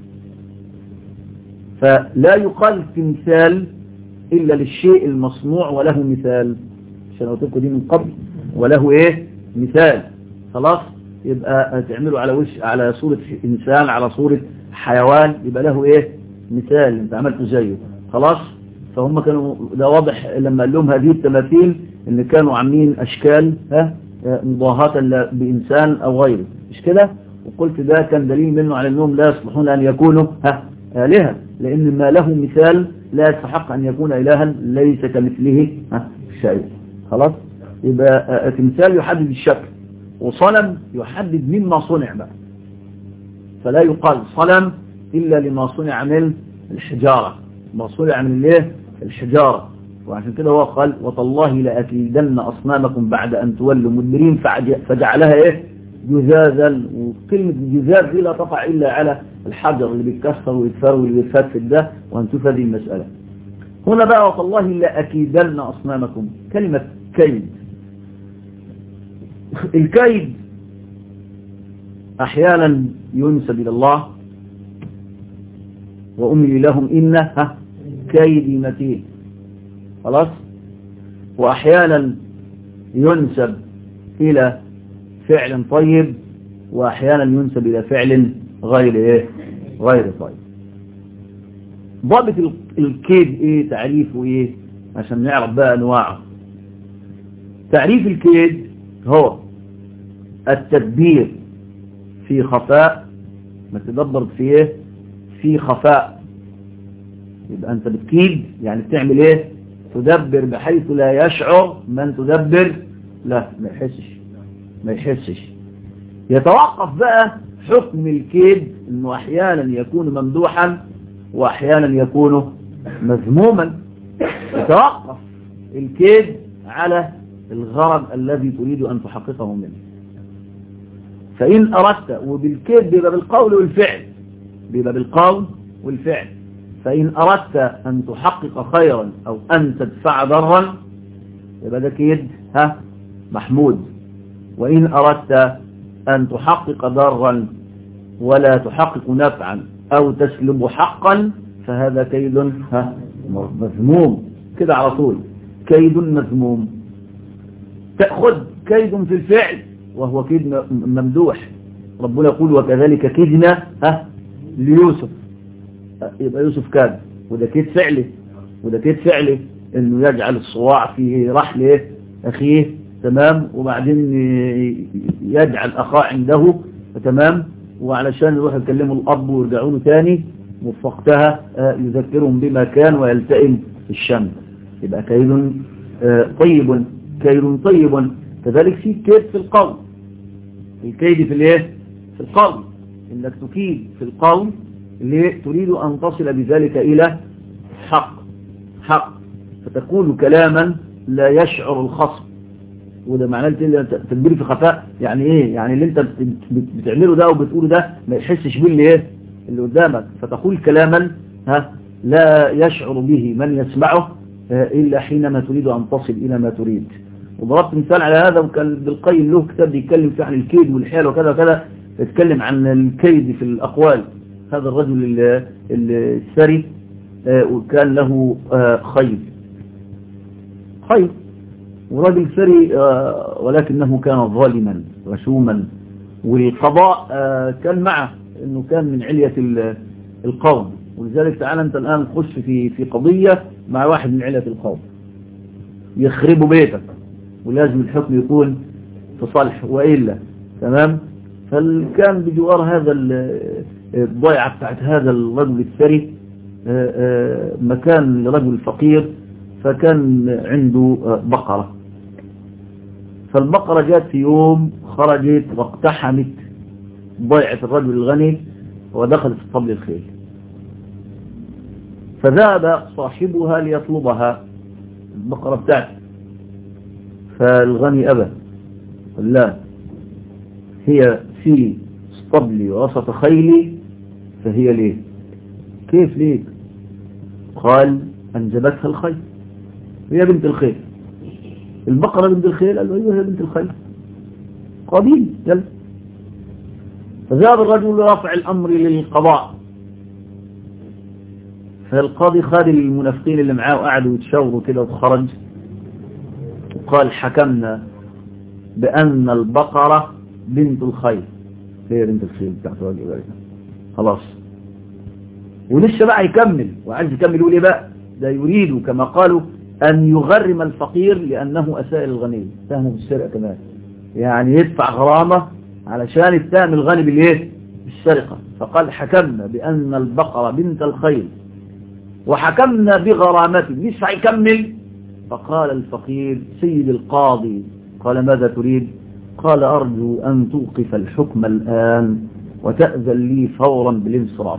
فلا يقال تمثال إلا للشيء المصنوع وله مثال عشان قلت لكم دي من قبل وله ايه مثال خلاص يبقى تعمله على وش على صورة إنسان على صورة حيوان يبقى له ايه مثال انت عملته زيه خلاص فهم كانوا ده واضح لما قال لهم هذه التماثيل ان كانوا عاملين اشكال ها مضاهاة بانسان او غيره مش كده وقلت ده كان دليل منه على انهم لا يصلحون ان يكونوا ها آلهة لان ما له مثال لا يستحق ان يكون الها ليس كمثله ها شيء خلاص يبقى تمثال يحدد الشكل وصنم يحدد مما صنع بقى فلا يقال صنم الا لما صنع من الحجارة ما صنع من الايه الحجارة وعشان كده هو قال وتالله لأكيدن أصنامكم بعد أن تولوا مدبرين فجعلها إيه جزازا وكلمة جزاز دي لا تقع إلا على الحجر اللي بيتكسر ويتفر واللي بيتفتت ده وانتفى هذه المسألة هنا بقى وتالله لأكيدن أصنامكم كلمة كيد الكيد أحيانا ينسب إلى الله وأملي لهم إنه كيدي متين خلاص وأحيانا ينسب إلى فعل طيب وأحيانا ينسب إلى فعل غير إيه غير طيب ضابط الكيد إيه تعريفه إيه عشان نعرف بقى أنواعه تعريف الكيد هو التدبير في خفاء ما تدبر في إيه في خفاء يبقى أنت بتكيد يعني بتعمل إيه تدبر بحيث لا يشعر من تدبر لا ما يحسش ما يحسش يتوقف بقى حكم الكيد انه احيانا يكون ممدوحا واحيانا يكون مذموما يتوقف الكيد على الغرض الذي تريد ان تحققه منه فان اردت وبالكيد بيبقى بالقول والفعل بيبقى بالقول والفعل فإن أردت أن تحقق خيرا أو أن تدفع ضرا يبقى ده كيد ها محمود وإن أردت أن تحقق ضرا ولا تحقق نفعا أو تسلب حقا فهذا كيد ها مذموم كده على طول كيد مذموم تأخذ كيد في الفعل وهو كيد ممدوح ربنا يقول وكذلك كيدنا ها ليوسف يبقى يوسف كان وده كيد فعلي وده كيد فعلي انه يجعل الصواع في رحل اخيه تمام وبعدين يجعل اخاه عنده تمام وعلشان يروح يكلموا الاب ويرجعوا له تاني وفقتها يذكرهم بما كان ويلتئم الشمس يبقى كيد طيب كيد طيب كذلك في كيد في القول الكيد في الايه في القول انك تكيد في القول ليه تريد أن تصل بذلك إلى حق حق فتقول كلاما لا يشعر الخصم وده معناه تدبير في خفاء يعني ايه يعني اللي انت بتعمله ده وبتقوله ده ما يحسش بيه اللي ايه اللي قدامك فتقول كلاما ها لا يشعر به من يسمعه إلا حينما تريد أن تصل إلى ما تريد وضربت مثال على هذا وكان بالقيم له كتاب بيتكلم فيه عن الكيد والحيل وكذا وكذا يتكلم عن الكيد في الأقوال هذا الرجل الثري وكان له خيل خيل ورجل ثري ولكنه كان ظالما غشوما والقضاء كان معه انه كان من علية القوم ولذلك تعالى انت الان تخش في في قضية مع واحد من علية القوم يخربوا بيتك ولازم الحكم يكون في صالح وإلا تمام فكان بجوار هذا الضيعة بتاعت هذا الرجل الثري مكان لرجل فقير فكان عنده بقرة فالبقرة جات في يوم خرجت واقتحمت ضيعة الرجل الغني ودخلت في طبل الخيل فذهب صاحبها ليطلبها البقرة بتاعته فالغني أبى قال لا هي في اسطبلي وسط خيلي فهي ليه كيف ليه قال أنجبتها الخيل هي بنت الخيل البقرة بنت الخيل قال له أيوه هي بنت الخيل قابيل يلا فذهب الرجل رافع الأمر للقضاء فالقاضي خد المنافقين اللي معاه وقعدوا يتشاوروا كده وخرج وقال حكمنا بأن البقرة بنت الخيل هي بنت الخيل بتاعت الراجل خلاص ولسه بقى يكمل وعايز يكمل يقول ايه بقى ده يريد كما قالوا أن يغرم الفقير لأنه أساء الغني فهمه بالسرقة كمان يعني يدفع غرامة علشان يتهم الغني بالايه بالسرقة فقال حكمنا بأن البقرة بنت الخيل وحكمنا بغرامته مش هيكمل فقال الفقير سيد القاضي قال ماذا تريد قال أرجو أن توقف الحكم الآن وتأذن لي فورا بالانصراف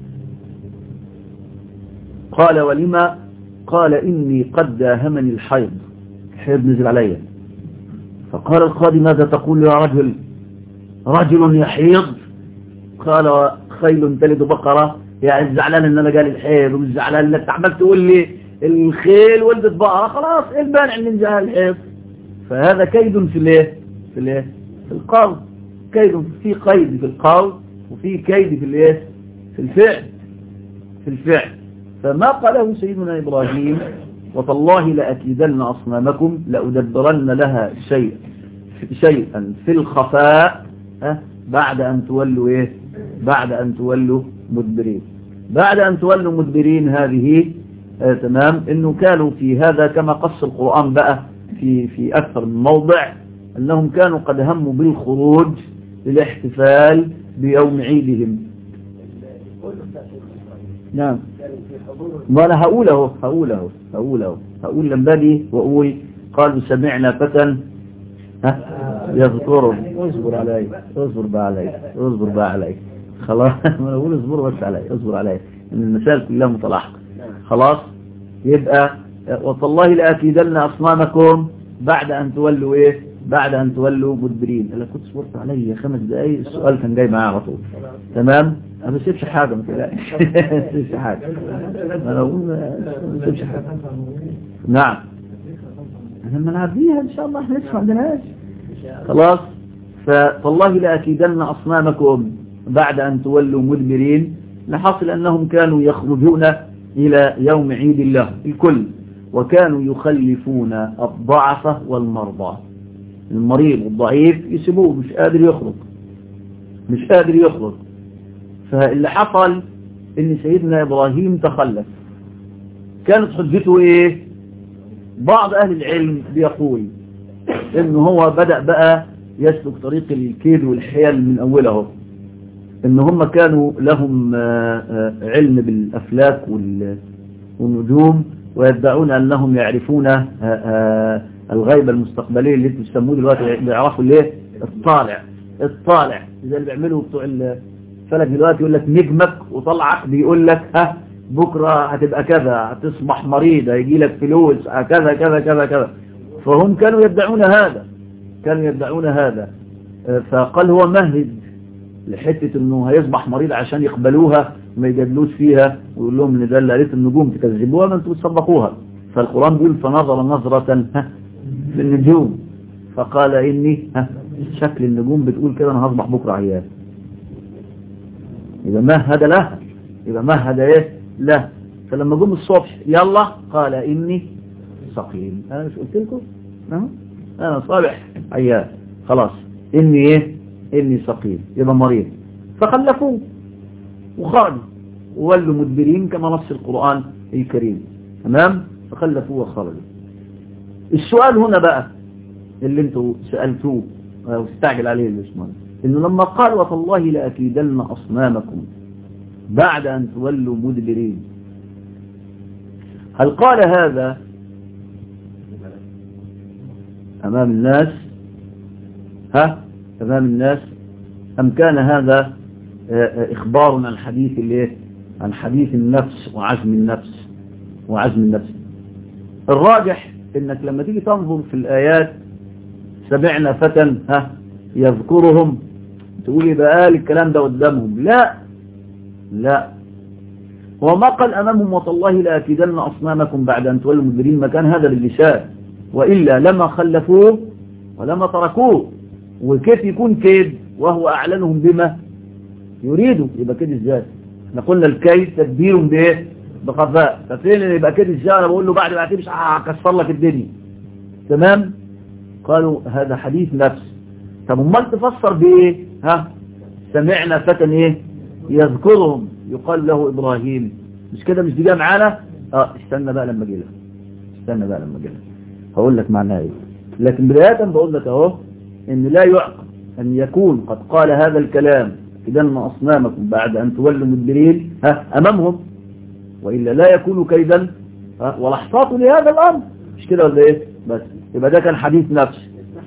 قال ولما قال إني قد داهمني الحيض الحيض نزل علي فقال القاضي ماذا تقول يا رجل رجل يحيض قال خيل تلد بقرة يعني زعلان ان انا جالي الحيض ومش زعلان انك عمال تقول لي الخيل ولدت بقرة خلاص ايه المانع ان جاها الحيض فهذا كيد في الايه في الايه في القول كيد في قيد في القول وفي كيد في الايه في الفعل في الفعل فما قاله سيدنا ابراهيم وتالله لأكيدن أصنامكم لأدبرن لها شيء شيئا في الخفاء بعد أن تولوا إيه بعد أن تولوا مدبرين بعد أن تولوا مدبرين هذه آه تمام إنه كانوا في هذا كما قص القرآن بقى في في أكثر من موضع أنهم كانوا قد هموا بالخروج للاحتفال بيوم عيدهم نعم ما أنا هقوله هقوله هقوله هقول لما دي وأقول قالوا سمعنا فتى ها يذكرهم اصبر علي اصبر بقى علي اصبر بقى علي خلاص ما اقول اصبر بس علي اصبر علي ان المسائل كلها متلاحقه خلاص يبقى وتالله لاكيدن اصنامكم بعد ان تولوا ايه بعد ان تولوا مدبرين انا كنت صبرت علي خمس دقايق السؤال كان جاي معايا على طول تمام انا ما بسيبش حاجه ما تقلقش ما بسيبش حاجه انا اقول ما بسيبش حاجه نعم لما نعديها ان شاء الله احنا لسه ما عندناش خلاص فالله لأكيدن أصنامكم بعد أن تولوا مدبرين لحصل أنهم كانوا يخرجون إلى يوم عيد الله الكل وكانوا يخلفون الضعف والمرضى المريض والضعيف يسيبوه مش قادر يخرج مش قادر يخرج فاللي حصل ان سيدنا إبراهيم تخلف كانت حجته ايه بعض أهل العلم بيقول إن هو بدأ بقى يسلك طريق الكيد والحيل من أوله إن هم كانوا لهم علم بالأفلاك والنجوم ويدعون أنهم يعرفون الغيبة المستقبلية اللي تسموه دلوقتي بيعرفوا ليه الطالع الطالع زي اللي بيعملوا بتوع الفلك دلوقتي يقول لك نجمك وطلعك بيقول لك ها بكرة هتبقى كذا هتصبح مريض هيجي لك فلوس كذا كذا كذا كذا فهم كانوا يدعون هذا كانوا يدعون هذا فقال هو مهد لحتة انه هيصبح مريض عشان يقبلوها وما يجادلوش فيها ويقول لهم ان ده اللي قالت النجوم تكذبوها ما انتوا تصدقوها فالقرآن بيقول فنظر نظرة في النجوم فقال اني ها شكل النجوم بتقول كده انا هصبح بكرة عيان اذا مهد لها اذا مهد ايه لا فلما جم الصبح يلا قال إني سقيم أنا مش قلت لكم أه؟ أنا صالح عيال خلاص إني إيه إني سقيم يبقى مريض فخلفوه وخرجوا وولوا مدبرين كما نص القرآن الكريم تمام فخلفوه وخرجوا السؤال هنا بقى اللي انتوا سألتوه واستعجل عليه الاسمان انه لما قال وتالله لأكيدن أصنامكم بعد أن تولوا مدبرين هل قال هذا أمام الناس ها أمام الناس أم كان هذا إخبار عن حديث الايه عن حديث النفس وعزم النفس وعزم النفس الراجح انك لما تيجي تنظر في الآيات سمعنا فتى ها يذكرهم تقول يبقى قال الكلام ده قدامهم لا لا هو ما قال أمامهم وتالله لأكيدن أصنامكم بعد أن تولوا مدبرين مكان هذا باللسان وإلا لما خلفوه ولما تركوه وكيف يكون كيد وهو أعلنهم بما يريدوا يبقى كده ازاي احنا قلنا الكيد تدبير بايه بخفاء ففين يبقى كده ازاي انا بقول له بعد ما مش هكسر لك الدنيا تمام قالوا هذا حديث نفس طب امال تفسر بايه ها سمعنا فتى ايه يذكرهم يقال له ابراهيم مش كده مش دي جايه معانا اه استنى بقى لما اجي لك استنى بقى لما اجي لك هقول لك معناها ايه لكن بدايه بقول لك اهو ان لا يعقل ان يكون قد قال هذا الكلام كدن أصنامكم بعد أن تولوا مدبرين ها أمامهم وإلا لا يكون كيدا ها ولا احتاطوا لهذا الأمر مش كده ولا إيه بس يبقى ده كان حديث نفس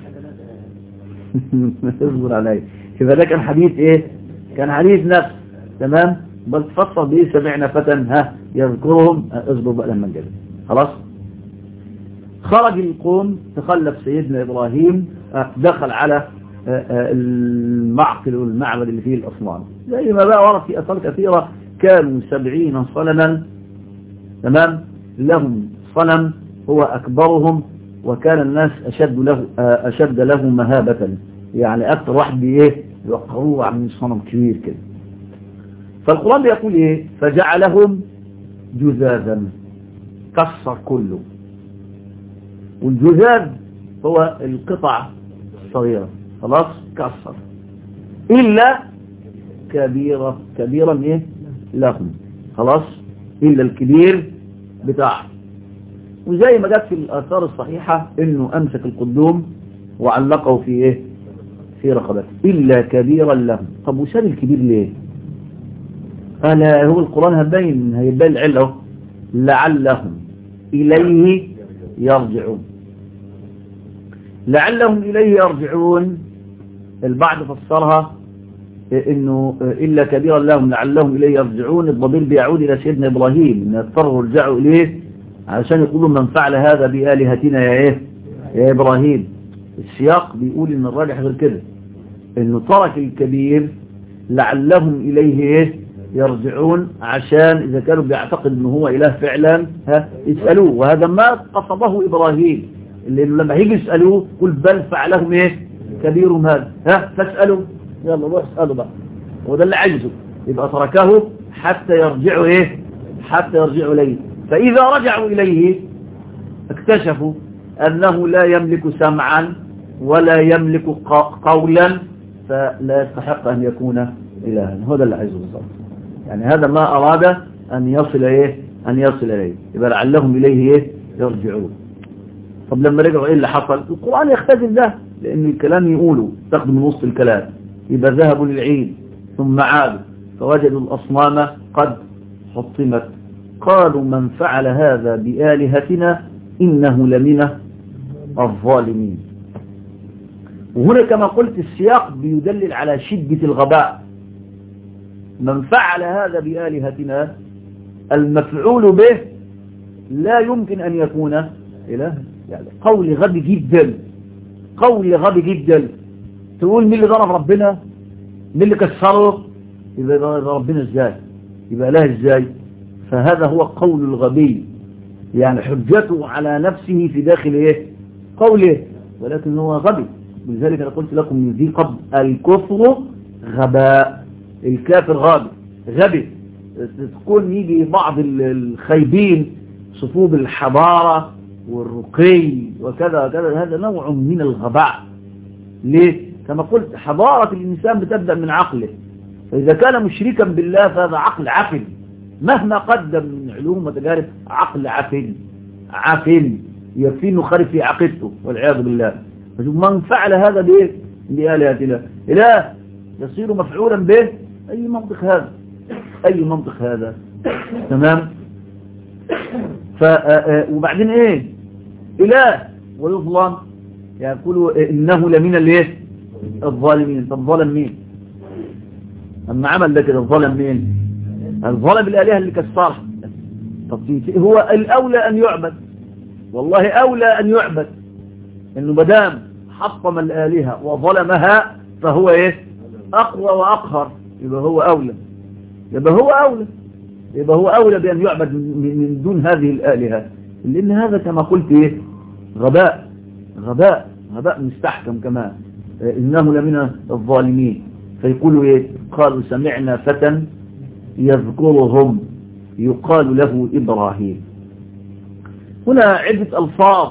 اصبر علي يبقى ده كان حديث إيه كان حديث نفس تمام بل تفصل بإيه سمعنا فتى ها يذكرهم اصبر بقى لما نجد خلاص خرج القوم تخلف سيدنا إبراهيم دخل على المعقل والمعبد اللي فيه الأصنام زي ما بقى ورد في أثار كثيرة كانوا سبعين صنما تمام لهم صنم هو أكبرهم وكان الناس أشد له أشد له مهابة يعني أكثر واحد بإيه يوقعوه عن صنم كبير كده فالقرآن بيقول إيه فجعلهم جذاذا كسر كله والجذاذ هو القطع الصغيرة خلاص كسر إلا كبيرة كبيرا إيه لهم خلاص إلا الكبير بتاعه وزي ما جت في الآثار الصحيحة إنه أمسك القدوم وعلقه في إيه في رقبته إلا كبيرا لهم طب وساب الكبير ليه أنا هو القرآن هبين هيبين العلة لعلهم إليه يرجعون لعلهم إليه يرجعون البعض فسرها انه الا كبيرا لهم لعلهم اليه يرجعون الضمير بيعود الى سيدنا ابراهيم ان يضطروا يرجعوا اليه علشان يقولوا من فعل هذا بالهتنا يا ايه يا ابراهيم السياق بيقول ان الراجح غير كده انه ترك الكبير لعلهم اليه ايه يرجعون عشان اذا كانوا بيعتقد انه هو اله فعلا ها يسالوه وهذا ما قصده ابراهيم لانه لما هيجي يسالوه قل بل فعلهم ايه كبيرهم هذا ها فاسالوا يلا روح اسأله بقى وده اللي عجزه يبقى تركه حتى يرجعوا ايه حتى يرجعوا اليه فاذا رجعوا اليه اكتشفوا انه لا يملك سمعا ولا يملك قولا فلا يستحق ان يكون الها هذا اللي عايزه بالظبط يعني هذا ما اراد ان يصل ايه ان يصل اليه يبقى لعلهم اليه ايه يرجعون طب لما رجعوا ايه اللي حصل القرآن يختزل ده لان الكلام يقوله تاخده من وسط الكلام يبقى ذهبوا للعيد ثم عادوا فوجدوا الأصنام قد حطمت قالوا من فعل هذا بآلهتنا إنه لمن الظالمين وهنا كما قلت السياق بيدلل على شدة الغباء من فعل هذا بآلهتنا المفعول به لا يمكن أن يكون إله يعني قول غبي جدا قول غبي جدا تقول مين اللي ضرب ربنا مين اللي كسره يبقى ضرب ربنا ازاي يبقى له ازاي فهذا هو قول الغبي يعني حجته على نفسه في داخل ايه قوله ولكن هو غبي ولذلك انا قلت لكم من ذي قبل الكفر غباء الكافر غبي غبي تكون يجي بعض الخيبين صفوف الحضارة والرقي وكذا وكذا هذا نوع من الغباء ليه كما قلت حضارة الإنسان بتبدأ من عقله فإذا كان مشركا بالله فهذا عقل عقل مهما قدم من علوم وتجارب عقل عقل عقل يكفي انه خارج في عقيدته والعياذ بالله فشوف من فعل هذا بايه بآلهة الله إله يصير مفعولا به أي منطق هذا أي منطق هذا تمام ف وبعدين ايه إله ويظلم يقولوا إنه لمن الايه الظالمين طب ظلم مين أما عمل ده كده الظلم مين الظلم الآلهة اللي كسرها طب هو الأولى أن يعبد والله أولى أن يعبد إنه مدام حطم الآلهة وظلمها فهو إيه أقوى وأقهر يبقى هو أولى يبقى هو أولى يبقى هو أولى بأن يعبد من دون هذه الآلهة لأن هذا كما قلت إيه غباء غباء غباء مستحكم كمان إنه لمن الظالمين فيقولوا إيه قالوا سمعنا فتى يذكرهم يقال له إبراهيم هنا عدة ألفاظ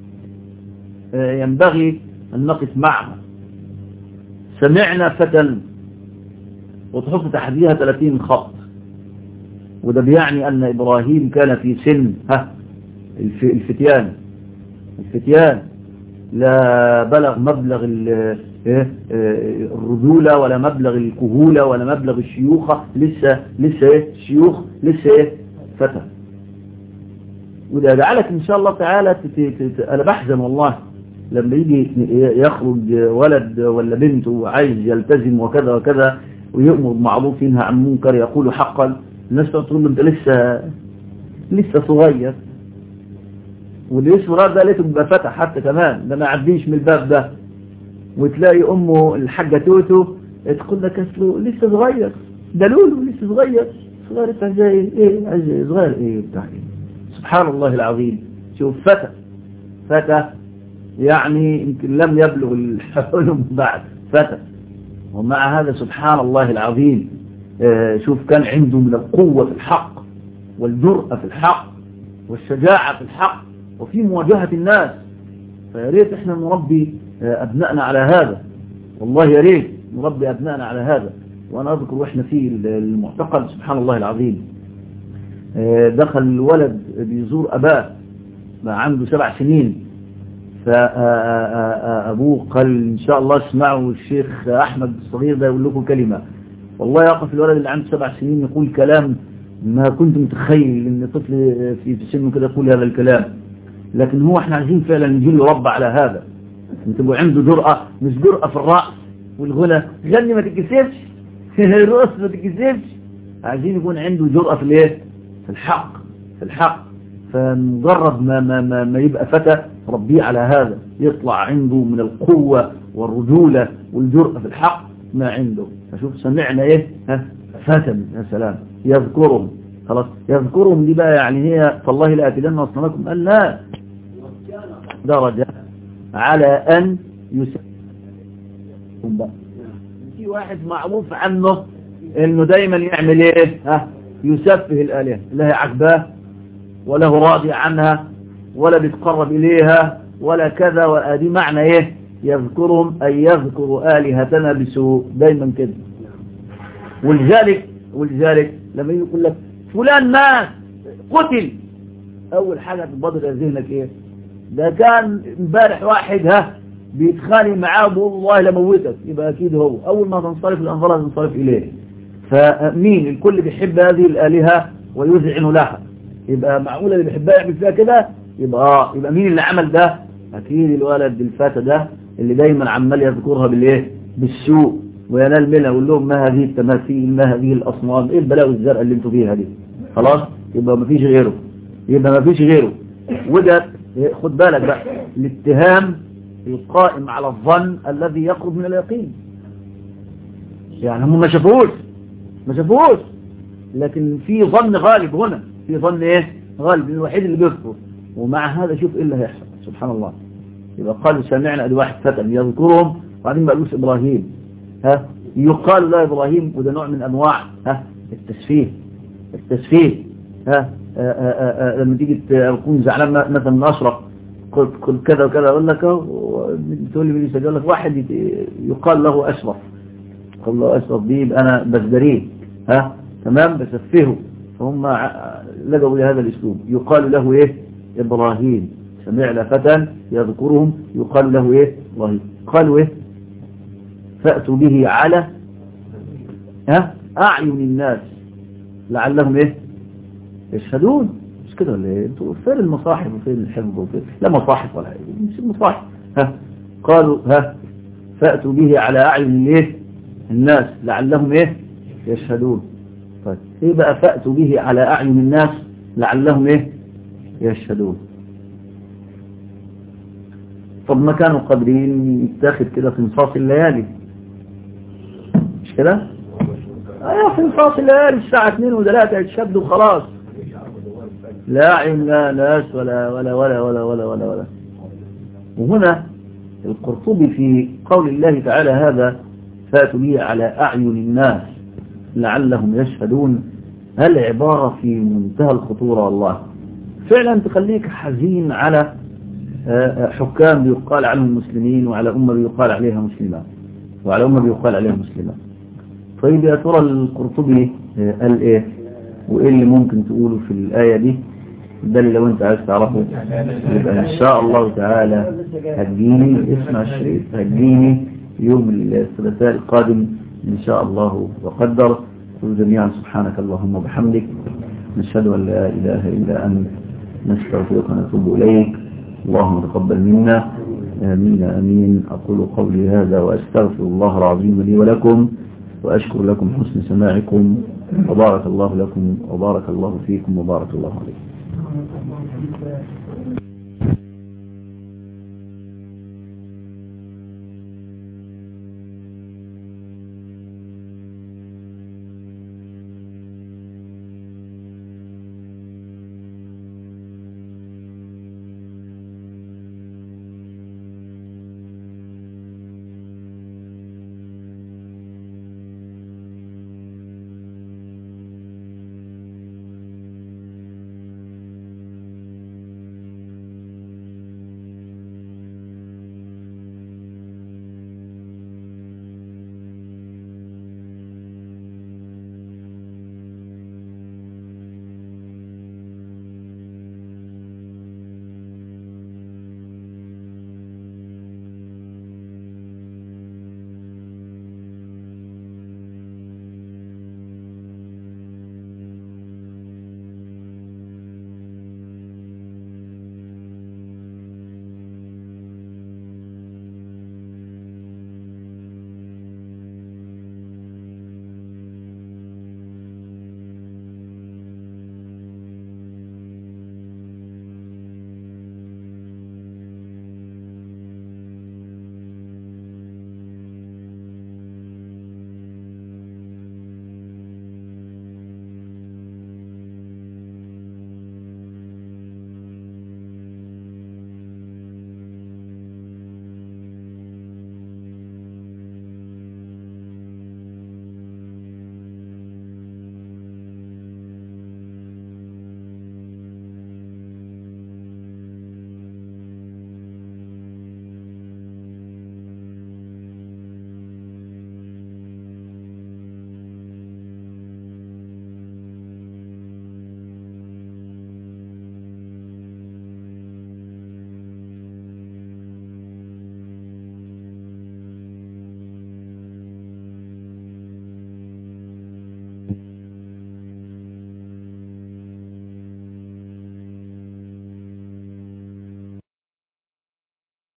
ينبغي أن نقف معها سمعنا فتى وتحط تحديها 30 خط وده بيعني أن إبراهيم كان في سن ها الفتيان الفتيان لا بلغ مبلغ الرجولة ولا مبلغ الكهولة ولا مبلغ الشيوخة لسه لسه ايه شيوخ لسه ايه فتى وده جعلك ان شاء الله تعالى انا بحزن والله لما يجي يخرج ولد ولا بنت وعايز يلتزم وكذا وكذا ويؤمر بمعروف ينهى عن منكر يقول حقا الناس تقول له انت لسه لسه صغير واللي يسمر ده لقيته بيبقى فتح حتى كمان ده ما يعديش من الباب ده وتلاقي امه الحاجة توتو تقول لك اصله لسه صغير ده لولو لسه صغير صغير بتاع زي ايه عايز صغير ايه بتاع ايه سبحان الله العظيم شوف فتى فتى يعني يمكن لم يبلغ الحلم بعد فتى ومع هذا سبحان الله العظيم آه شوف كان عنده من القوة في الحق والجرأة في الحق والشجاعة في الحق وفي مواجهة الناس فيا ريت احنا نربي أبنائنا على هذا والله يا ريت نربي أبنائنا على هذا وأنا أذكر وإحنا في المعتقل سبحان الله العظيم دخل الولد بيزور أباه ما عنده سبع سنين فأبوه قال إن شاء الله اسمعوا الشيخ أحمد الصغير ده يقول لكم كلمة والله يقف الولد اللي عنده سبع سنين يقول كلام ما كنت متخيل ان طفل في سنه كده يقول هذا الكلام لكن هو احنا عايزين فعلا نجي يربى على هذا تبقى عنده جرأة مش جرأة في الرأس والغنى غني ما تتكسفش الرأس ما تتكسفش عايزين يكون عنده جرأة في الايه في الحق في الحق فمجرد ما, ما, ما, ما يبقى فتى ربيه على هذا يطلع عنده من القوة والرجولة والجرأة في الحق ما عنده فشوف سمعنا ايه ها فتى يا سلام يذكرهم خلاص يذكرهم دي بقى يعني هي فالله لا أتلن أصنامكم قال لا درجة على أن يسلم في واحد معروف عنه انه دايما يعمل ايه ها يسفه الآلهة لا هي عجباه ولا هو راضي عنها ولا بيتقرب إليها ولا كذا وادي معنى ايه يذكرهم أي يذكر آلهتنا بسوء دايما كده ولذلك ولذلك لما يقول لك فلان مات قتل اول حاجة تبادر ذهنك ايه ده كان امبارح واحد ها بيتخانق معاه بيقول والله لموتك يبقى اكيد هو اول ما تنصرف الانظار تنصرف اليه فمين الكل بيحب هذه الالهه ويذعن لها يبقى معقوله اللي بيحبها يعمل فيها كده يبقى اه يبقى مين اللي عمل ده اكيد الولد الفتى ده اللي دايما عمال يذكرها بالايه بالسوء وينال منها ويقول لهم ما هذه التماثيل ما هذه الاصنام ايه البلاوي الزرقاء اللي انتوا فيها دي خلاص يبقى ما فيش غيره يبقى ما فيش غيره وده خد بالك بقى الاتهام القائم على الظن الذي يقرب من اليقين يعني هم ما شافوش ما شافوش لكن في ظن غالب هنا في ظن ايه غالب الوحيد اللي بيذكر ومع هذا شوف ايه اللي هيحصل سبحان الله يبقى قالوا سمعنا ادي واحد فتى يذكرهم وبعدين ما قالوش ابراهيم ها يقال لا ابراهيم وده نوع من انواع ها التسفيه التسفيه ها آآ آآ لما تيجي تكون زعلان مثلا من اشرف قلت قلت كذا وكذا أقول لك أهو تقول لي مين يسجل لك واحد يت- يقال له أشرف يقال له أشرف دي يبقى أنا بزدريه ها تمام بسفهه فهم ع- لجوا لهذا الأسلوب يقال له إيه إبراهيم سمعنا فتى يذكرهم يقال له إيه إبراهيم قالوا إيه فأتوا به على ها أعين الناس لعلهم إيه يشهدون مش كده ولا إيه انتوا فين المصاحف وفين الحفظ وفين لا مصاحف ولا حاجة مش المصاحف ها قالوا ها فأتوا به على أعين إيه الناس لعلهم إيه يشهدون طيب إيه بقى فأتوا به على أعين الناس لعلهم إيه يشهدون طب ما كانوا قادرين يتاخد كده في انصاص الليالي مش كده ايوه في انصاص الليالي الساعة 2 و3 يتشدوا خلاص لا عين لا ناس ولا ولا ولا ولا ولا ولا ولا وهنا القرطبي في قول الله تعالى هذا فاتوا به على أعين الناس لعلهم يشهدون هل عبارة في منتهى الخطورة والله فعلا تخليك حزين على حكام بيقال عنهم مسلمين وعلى أمة بيقال عليها مسلمات وعلى أمة بيقال عليها مسلمات طيب يا ترى القرطبي قال إيه وإيه اللي ممكن تقوله في الآية دي ده اللي لو أنت عايز تعرفه يبقى إن شاء الله تعالى هتجيني اسمع الشريف هتجيني يوم الثلاثاء القادم إن شاء الله وقدر قل جميعا سبحانك اللهم وبحمدك نشهد أن لا إله إلا أنت نستغفرك ونتوب إليك اللهم تقبل منا آمين آمين أقول قولي هذا وأستغفر الله العظيم لي ولكم وأشكر لكم حسن سماعكم وبارك الله لكم وبارك الله فيكم وبارك الله عليكم